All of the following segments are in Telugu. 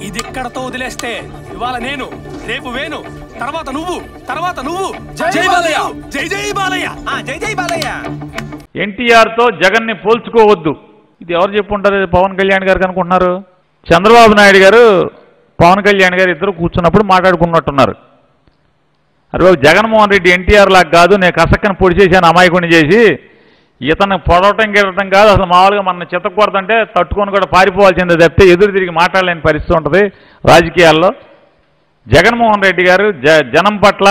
ఇది ఇక్కడతో వదిలేస్తే ఇవాళ నేను రేపు వేణు తర్వాత నువ్వు తర్వాత నువ్వు జై బాలయ్య జై జై బాలయ్య జై జై బాలయ్య ఎన్టీఆర్తో జగన్ని పోల్చుకోవద్దు ఇది ఎవరు చెప్పుంటారు ఇది పవన్ కళ్యాణ్ గారికి అనుకుంటున్నారు చంద్రబాబు నాయుడు గారు పవన్ కళ్యాణ్ గారు ఇద్దరు కూర్చున్నప్పుడు మాట్లాడుకున్నట్టున్నారు అరే బాబు జగన్మోహన్ రెడ్డి ఎన్టీఆర్ లాగా కాదు నేను కసక్కని పొడి చేశాను అమాయకుని చేసి ఇతను పొడవటం గిరటం కాదు అసలు మామూలుగా మన చిత్తకూడదంటే తట్టుకొని కూడా పారిపోవాల్సిందే తప్పితే ఎదురు తిరిగి మాట్లాడలేని పరిస్థితి ఉంటుంది రాజకీయాల్లో జగన్మోహన్ రెడ్డి గారు జ జనం పట్ల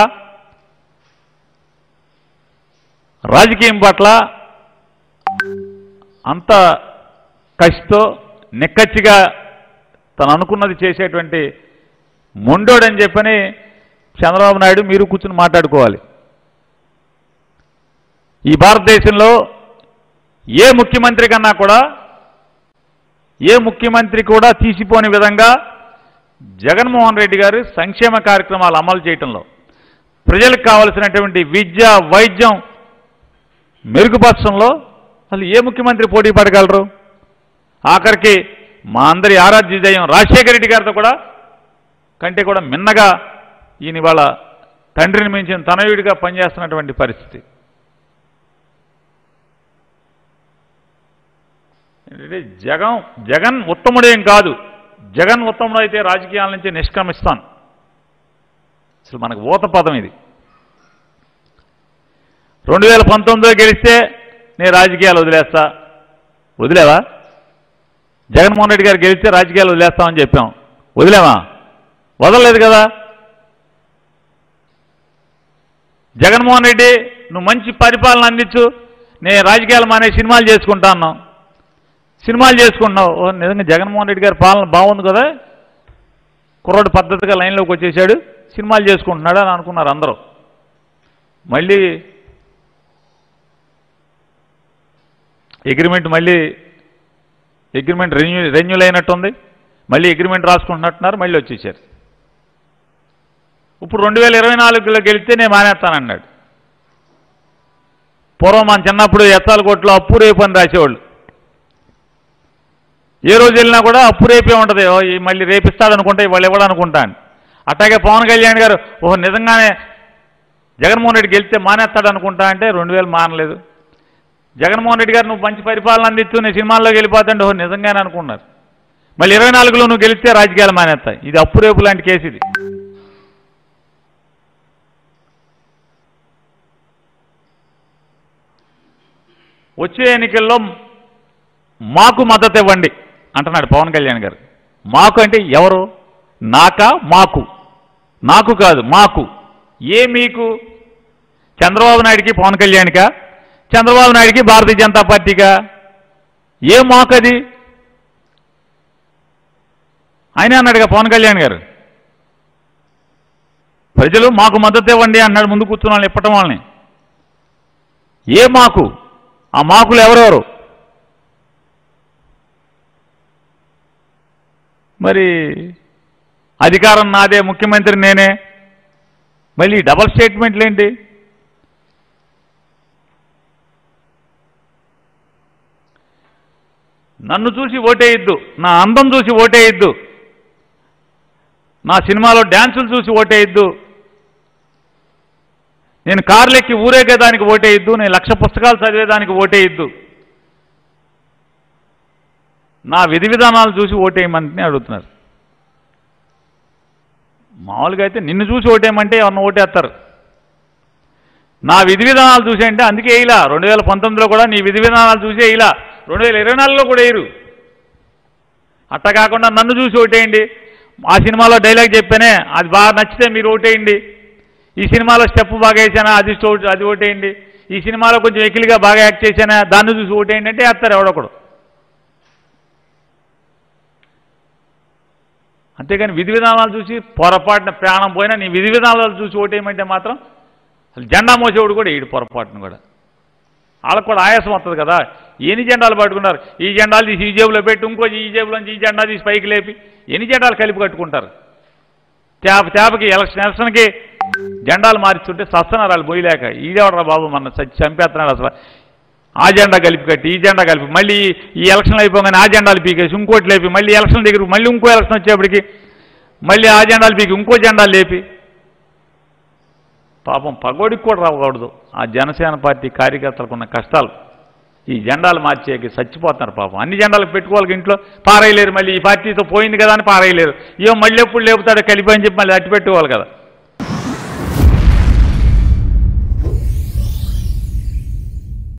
రాజకీయం పట్ల అంత కసితో నిక్కచ్చిగా తను అనుకున్నది చేసేటువంటి మొండోడని చెప్పని చంద్రబాబు నాయుడు మీరు కూర్చుని మాట్లాడుకోవాలి ఈ భారతదేశంలో ఏ ముఖ్యమంత్రి కన్నా కూడా ఏ ముఖ్యమంత్రి కూడా తీసిపోని విధంగా జగన్మోహన్ రెడ్డి గారు సంక్షేమ కార్యక్రమాలు అమలు చేయటంలో ప్రజలకు కావలసినటువంటి విద్య వైద్యం మెరుగుపరచడంలో అసలు ఏ ముఖ్యమంత్రి పోటీ పడగలరు ఆఖరికి మా అందరి ఆరాధ్య దైవం రాజశేఖర రెడ్డి గారితో కూడా కంటే కూడా మిన్నగా ఈయన ఇవాళ తండ్రిని మించిన తనయుడిగా పనిచేస్తున్నటువంటి పరిస్థితి ఏంటంటే జగన్ జగన్ ఉత్తముడేం కాదు జగన్ ఉత్తముడు అయితే రాజకీయాల నుంచి నిష్క్రమిస్తాను అసలు మనకు ఊత పదం ఇది రెండు వేల పంతొమ్మిదిలో గెలిస్తే నేను రాజకీయాలు వదిలేస్తా వదిలేవా జగన్మోహన్ రెడ్డి గారు గెలిస్తే రాజకీయాలు వదిలేస్తామని చెప్పాం వదిలేవా వదలలేదు కదా జగన్మోహన్ రెడ్డి నువ్వు మంచి పరిపాలన అందించు నేను రాజకీయాలు మానే సినిమాలు చేసుకుంటా అన్నాం సినిమాలు చేసుకుంటున్నావు ఓ, నిజంగా జగన్మోహన్ రెడ్డి గారి పాలన బాగుంది కదా కుర్రాడు పద్ధతిగా లైన్లోకి వచ్చేసాడు సినిమాలు చేసుకుంటున్నాడు అని అనుకున్నారు అందరూ మళ్ళీ అగ్రిమెంట్ మళ్ళీ అగ్రిమెంట్ రెన్యూ రెన్యూల్ అయినట్టుంది మళ్ళీ అగ్రిమెంట్ రాసుకుంటున్నట్టున్నారు మళ్ళీ వచ్చేసారు ఇప్పుడు రెండు వేల ఇరవై నాలుగులో గెలిస్తే నేను మానేస్తానన్నాడు పూర్వం మన చిన్నప్పుడు ఎత్తాల కొట్లో అప్పు రేపు అని రాసేవాళ్ళు ఏ రోజు వెళ్ళినా కూడా అప్పు రేపే ఉంటుంది ఓ, ఈ మళ్ళీ రేపిస్తాడనుకుంటే వాళ్ళు ఇవ్వడనుకుంటాను అట్లాగే పవన్ కళ్యాణ్ గారు ఓహో నిజంగానే జగన్మోహన్ రెడ్డి గెలిస్తే మానేస్తాడనుకుంటా అంటే రెండు వేలు మానలేదు జగన్మోహన్ రెడ్డి గారు నువ్వు మంచి పరిపాలన అందిస్తూ నేను సినిమాల్లోకి వెళ్ళిపోతుంటే ఓహో నిజంగానే అనుకున్నారు మళ్ళీ ఇరవై నాలుగులో నువ్వు గెలిస్తే రాజకీయాలు మానేస్తాయి ఇది అప్పు రేపు లాంటి కేసు ఇది వచ్చే ఎన్నికల్లో మాకు మద్దతు ఇవ్వండి అంటున్నాడు పవన్ కళ్యాణ్ గారు మాకు అంటే ఎవరు నాకా మాకు నాకు కాదు మాకు ఏ మీకు చంద్రబాబు నాయుడికి పవన్ కళ్యాణ్కా చంద్రబాబు నాయుడికి భారతీయ జనతా పార్టీకా ఏ మాకు అది ఆయనే అన్నాడుగా పవన్ కళ్యాణ్ గారు ప్రజలు మాకు మద్దతు ఇవ్వండి అన్నాడు ముందు కూర్చున్న వాళ్ళని ఇప్పటం వాళ్ళని ఏ మాకు ఆ మాకులు ఎవరెవరు మరి అధికారం నాదే ముఖ్యమంత్రి నేనే మళ్ళీ ఈ డబల్ స్టేట్మెంట్లు ఏంటి నన్ను చూసి ఓటేయద్దు నా అందం చూసి ఓటేయద్దు నా సినిమాలో డ్యాన్సులు చూసి ఓటేయద్దు నేను కార్లెక్కి ఊరేగేదానికి ఓటేయద్దు నేను లక్ష పుస్తకాలు చదివేదానికి ఓటేయద్దు నా విధి విధానాలు చూసి ఓటేయమని అడుగుతున్నారు మామూలుగా అయితే నిన్ను చూసి ఓటేయమంటే ఎవరిని ఓటేస్తారు నా విధి విధానాలు చూసి అంటే అందుకే వేయలా రెండు వేల పంతొమ్మిదిలో కూడా నీ విధి విధానాలు చూసి వేయలా రెండు వేల ఇరవై నాలుగులో కూడా వేయరు అట్ట కాకుండా నన్ను చూసి ఓటేయండి ఆ సినిమాలో డైలాగ్ చెప్పానే అది బాగా నచ్చితే మీరు ఓటేయండి ఈ సినిమాలో స్టెప్ బాగా వేసానా అది స్టో- అది ఓటేయండి ఈ సినిమాలో కొంచెం ఎకిలిగా బాగా యాక్ట్ చేశానా దాన్ని చూసి ఓటేయండి అంటే వేస్తారు ఎవడొకడు అంతేగాని విధి విధానాలు చూసి పొరపాటున ప్రాణం పోయినా నీ విధి విధానాలు చూసి ఓటేయమంటే మాత్రం అసలు జెండా మోసేవాడు కూడా ఈడు పొరపాటును కూడా వాళ్ళకు కూడా ఆయాసం వస్తుంది కదా ఎన్ని జెండాలు పట్టుకున్నారు ఈ జెండాలు తీసి ఈ జేబులో పెట్టి ఇంకో ఈ జేబులోంచి ఈ జెండా తీసి పైకి లేపి ఎన్ని జెండాలు కలిపి కట్టుకుంటారు తేప తేపకి ఎలక్షన్ ఎలక్షన్కి జెండాలు మారిస్తుంటే సస్తనారాలు పోయలేక ఈడేవడరా బాబు మన చచ్చి చంపేస్తున్నాడు అసలు ఆ జెండా కలిపి కట్టి ఈ జెండా కలిపి మళ్ళీ ఈ ఎలక్షన్లు అయిపోగానే ఆ జెండాలు పీకేసి ఇంకోటి లేపి మళ్ళీ ఎలక్షన్ దగ్గర మళ్ళీ ఇంకో ఎలక్షన్ వచ్చేప్పటికి మళ్ళీ ఆ జెండాలు పీకి ఇంకో జెండాలు లేపి పాపం పగోడికి కూడా రాకూడదు ఆ జనసేన పార్టీ కార్యకర్తలకు ఉన్న కష్టాలు ఈ జెండాలు మార్చేకి చచ్చిపోతున్నారు పాపం అన్ని జెండాలు పెట్టుకోవాలి ఇంట్లో పారేయలేరు మళ్ళీ ఈ పార్టీతో పోయింది కదా అని పారేయలేరు ఏమో మళ్ళీ ఎప్పుడు లేపుతాడో కలిపి అని చెప్పి మళ్ళీ అట్టి పెట్టుకోవాలి కదా